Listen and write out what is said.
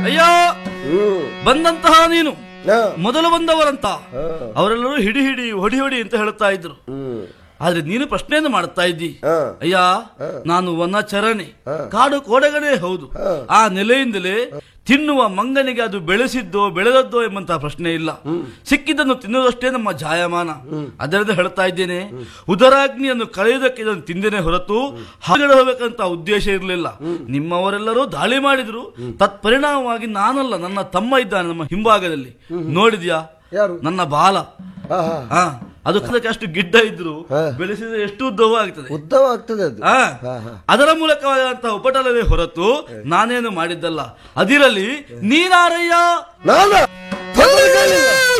ಅಯ್ಯೋ ಹ್ಮ್ ಬಂದಂತಹ ನೀನು ಹಾ, ಮೊದಲು ಬಂದವರಂತ ಹಾ, ಅವರೆಲ್ಲರೂ ಹಿಡಿ ಹಿಡಿ ಹೊಡಿ ಹೊಡಿ ಅಂತ ಹೇಳುತ್ತಾ ಇದ್ರು ಹ್ಮ್ ಆದ್ರೆ ನೀನು ಪ್ರಶ್ನೆಯನ್ನು ಮಾಡುತ್ತಾ ಇದ್ದಿ ಹಾ, ಅಯ್ಯ ನಾನು ವನಚರಣೆ ಹಾ. ಕಾಡು ಕೋಡಗನೇ ಹೌದು ಹಾ. ಆ ನೆಲೆಯಿಂದಲೇ ತಿನ್ನುವ ಮಂಗನಿಗೆ ಅದು ಬೆಳೆಸಿದ್ದೋ ಬೆಳೆದದ್ದೋ ಎಂಬಂತಹ ಪ್ರಶ್ನೆ ಇಲ್ಲ ಸಿಕ್ಕಿದ್ದನ್ನು ತಿನ್ನುವುದಷ್ಟೇ ನಮ್ಮ ಜಾಯಮಾನ ಅದರಿಂದ ಹೇಳ್ತಾ ಇದ್ದೇನೆ ಉದರಾಗ್ನಿಯನ್ನು ಕಳೆಯುವುದಕ್ಕೆ ಇದನ್ನು ತಿಂದೇನೆ ಹೊರತು ಹಾಗಡೆ ಹೋಗ್ಬೇಕಂತ ಉದ್ದೇಶ ಇರಲಿಲ್ಲ ನಿಮ್ಮವರೆಲ್ಲರೂ ದಾಳಿ ಮಾಡಿದ್ರು ತತ್ಪರಿಣಾಮವಾಗಿ ನಾನಲ್ಲ ನನ್ನ ತಮ್ಮ ಇದ್ದಾನೆ ನಮ್ಮ ಹಿಂಭಾಗದಲ್ಲಿ ನೋಡಿದ್ಯಾ ಯಾರು ನನ್ನ ಬಾಲ ಹಾ, ಹಾ. ಹಾ ಅದು ಅದಕ್ಕೆ ಅಷ್ಟು ಗಿಡ್ಡ ಇದ್ರು ಹಾ. ಬೆಳೆಸಿದ್ರೆ ಎಷ್ಟು ಉದ್ದವೂ ಆಗ್ತದೆ ಉದ್ದವ ಆಗ್ತದೆ ಅದು ಆ, ಹಾ, ಹಾ. ಅದರ ಮೂಲಕವಾದಂತಹ ಉಪಟಳವೇ ಹೊರತು ನಾನೇನು ಮಾಡಿದ್ದಲ್ಲ ಅದಿರಲಿ ನೀನಾರಯ್ಯ ನಾನು ತೊಂದರೆಗಳಿಲ್ಲ.